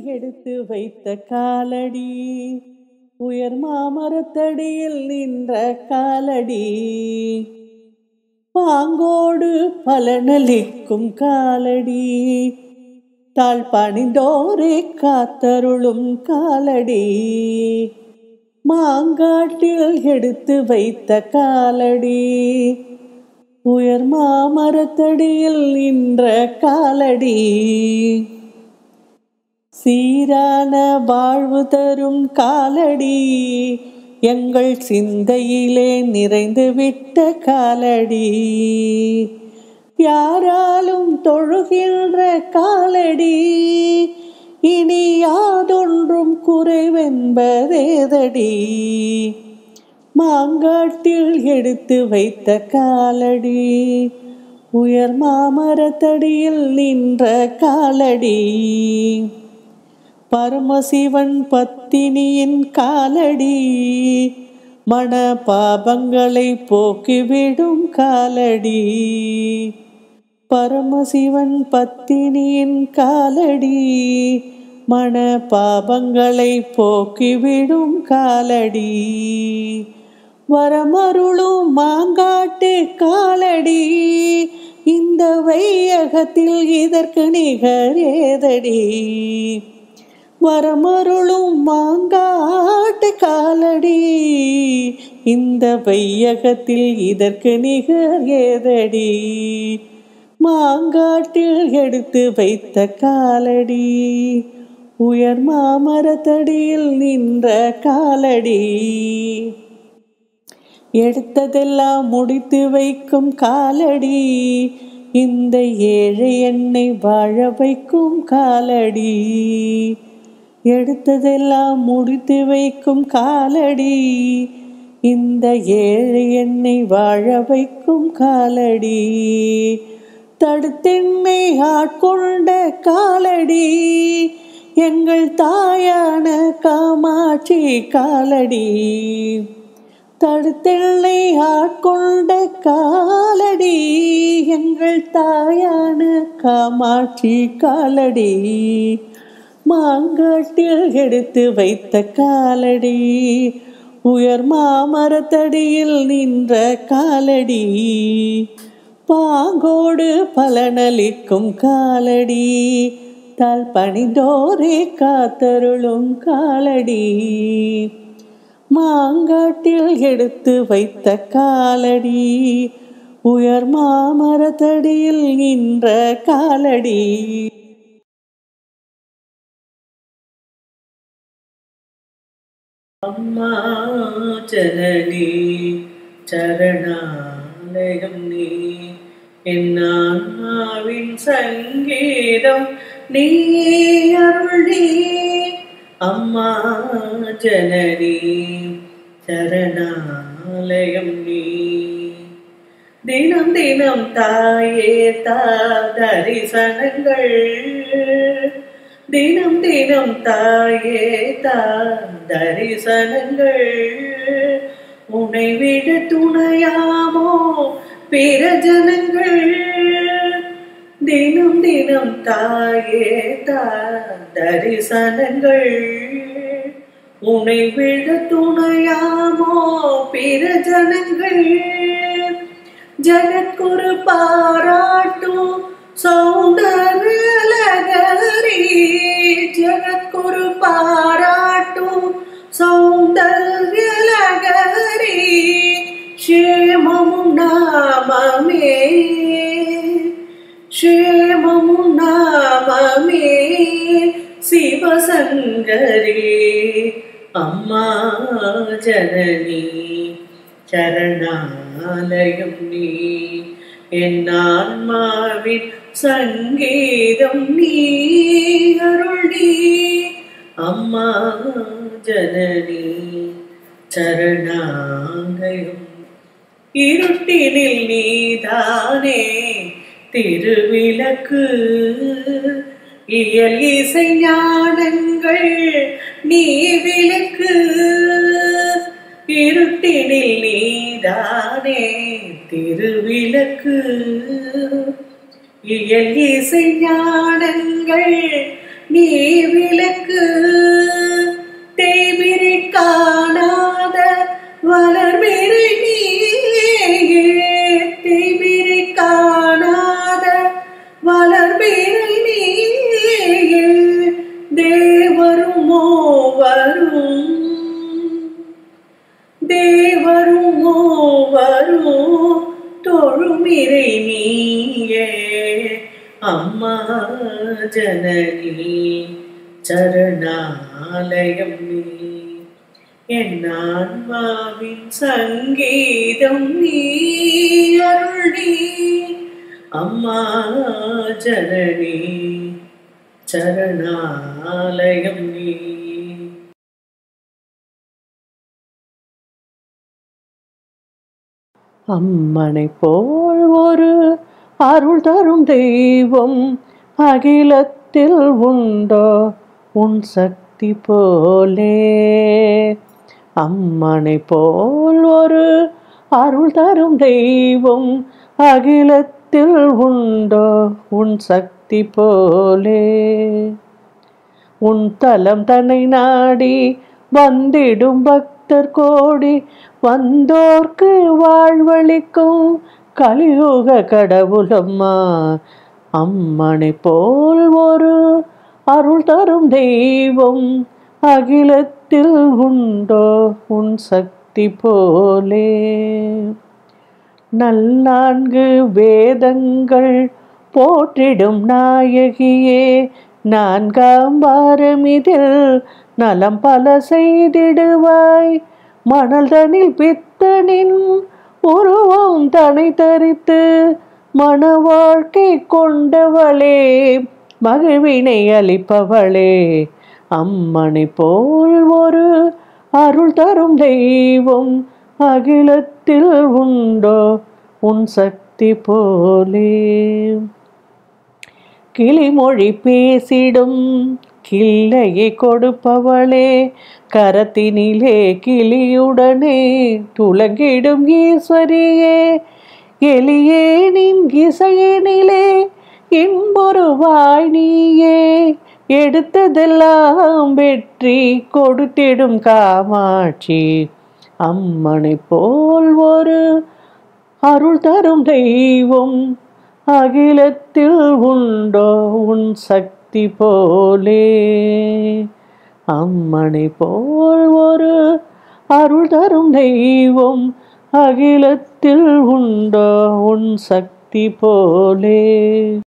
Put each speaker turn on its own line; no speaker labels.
எடுத்து வைத்த காலடி உயர் மாமரத்தடியில் நின்ற காலடி பாங்கோடு பலனளிக்கும் காலடி தாழ் பணிந்தோரே காத்தருளும் காலடி மாங்காட்டில் எடுத்து வைத்த காலடி உயர் மாமரத்தடியில் நின்ற காலடி சீரான வாழ்வு தரும் காலடி எங்கள் சிந்தையிலே நிறைந்து விட்ட காலடி யாராலும் தொழுகின்ற காலடி இனி யாதொன்றும் குறைவென்பதேதடி மாங்காட்டில் எடுத்து வைத்த காலடி உயர் மாமரத்தடியில் நின்ற காலடி பரமசிவன் பத்தினியின் காலடி மன பாபங்களை போக்கிவிடும் காலடி பரமசிவன் பத்தினியின் காலடி மன பாபங்களை போக்கிவிடும் காலடி வரமருளும் மாங்காட்டு காலடி இந்த வையகத்தில் இதற்கு நிகர் ஏதடி வரமருளும் மாங்காட்டு காலடி இந்த வையகத்தில் இதற்கு நிகர் ஏதடி மாங்காட்டில் எடுத்து வைத்த காலடி உயர் மாமரத்தடியில் நின்ற காலடி எடுத்ததெல்லாம் முடித்து வைக்கும் காலடி இந்த ஏழை என்னை வாழ வைக்கும் காலடி எடுத்ததெல்லாம் முடித்து வைக்கும் காலடி இந்த ஏழை என்னை வாழ வைக்கும் காலடி தடுத்தென்னை ஆட்கொண்ட காலடி எங்கள் தாயான காமாட்சி காலடி தடுத்தெல்லை ஆட்கொண்ட காலடி எங்கள் தாயான காமாட்சி காலடி மாங்காட்டில் எடுத்து வைத்த காலடி உயர் மாமரத்தடியில் நின்ற காலடி பாங்கோடு பலனளிக்கும் காலடி தால் பணிந்தோரே காத்தருளும் காலடி மாங்காட்டில் எடுத்து வைத்த காலடி உயர் மாமரத்தடியில் நின்ற காலடி அம்மா ஜனனி சரணாலயம் நீ என் ஆன்மாவின் சங்கீதம் நீ அருள் நீ அம்மா ஜனனி சரணாலயம் நீ தினம் தினம் தாயே தா தரிசனங்கள் தினம் தினம் தாயே தா தரிசனங்கள் உன்னை விட துணையாமோ பிற ஜனங்கள் தினம் தினம் தாயே தா தரிசனங்கள் உன்னை விட துணையாமோ பிற ஜனங்கள் ஜகத்குரு பாராட்டும் சௌந்தரலகரி ஜகத்குரு பாராட்டும் சௌந்தர்யலகரி க்ஷேமமும் நாமமே க்ஷேமமும் நாமமே சிவசங்கரி அம்மா ஜனனி சரணாலயம் நீ என் ஆன்மாவின் சங்கீதம் நீ அருள் நீ அம்மா ஜனனி சரணாலயம் இருட்டினில் நீதானே திருவிளக்கு இயல் இசை ஞானங்கள் நீ விளக்கு இருட்டினில் நீதானே திருவிளக்கு இயல் இசை ஞானங்கள் நீ விளக்கு தேய்பிரை காணாத வளர்பிறை நீயே தேய்பிரை காணாத வளர்பிறை நீயே தேவருமோ வரும் தேவருமோ வரும் தொழுமிரை நீயே அம்மா ஜனனி சரணாலயம் நீ என் ஆன்மாவின் சங்கீதம் நீ அருள் நீ அம்மா ஜனனி சரணாலயம் நீ
அம்மனை போல் ஒரு அருள் தரும் தெய்வம் அகிலத்தில் உண்டோ உன் சக்தி போலே அம்மனை போல் ஒரு அருள் தரும் தெய்வம் அகிலத்தில் உண்டோ உன் சக்தி போலே உன் தலம் தன்னை நாடி வந்திடும் பக்தர் கோடி வந்தோர்க்கு வாழ்வளிக்கும் கலியுக கடவுளம்மா அம்மனை போல் ஒரு அருள் தரும் தெய்வம் அகிலத்தில் உண்டோ உன் சக்தி போலே நல்லான்கு வேதங்கள் போற்றிடும் நாயகியே நான்காம் வாரமிதில் நலம் பல செய்திடுவாய் மணல் தனில் பித்தனின் உருவம் தனை தரித்து மன வாழ்க்கை கொண்டவளே மகிழ்வினை அளிப்பவளே அம்மனை போல் ஒரு அருள் தரும் தெய்வம் அகிலத்தில் உண்டோ உன் சக்தி போலே கிளிமொழி பேசிடும் கிள்ளையை கொடுப்பவளே கரத்தினிலே கிளியுடனே துலங்கிடும் ஈஸ்வரியே எளியேனின் இசையினிலே இன்பொருவாய் நீயே எடுத்ததெல்லாம் வெற்றி கொடுத்திடும் காமாட்சி அம்மனை போல் ஒரு அருள் தரும் தெய்வம் அகிலத்தில் உண்டோ உன் சக்தி போலே அம்மனை போல் ஒரு அருள் தரும் தெய்வம் அகிலத்தில் உண்டோ உன் சக்தி போலே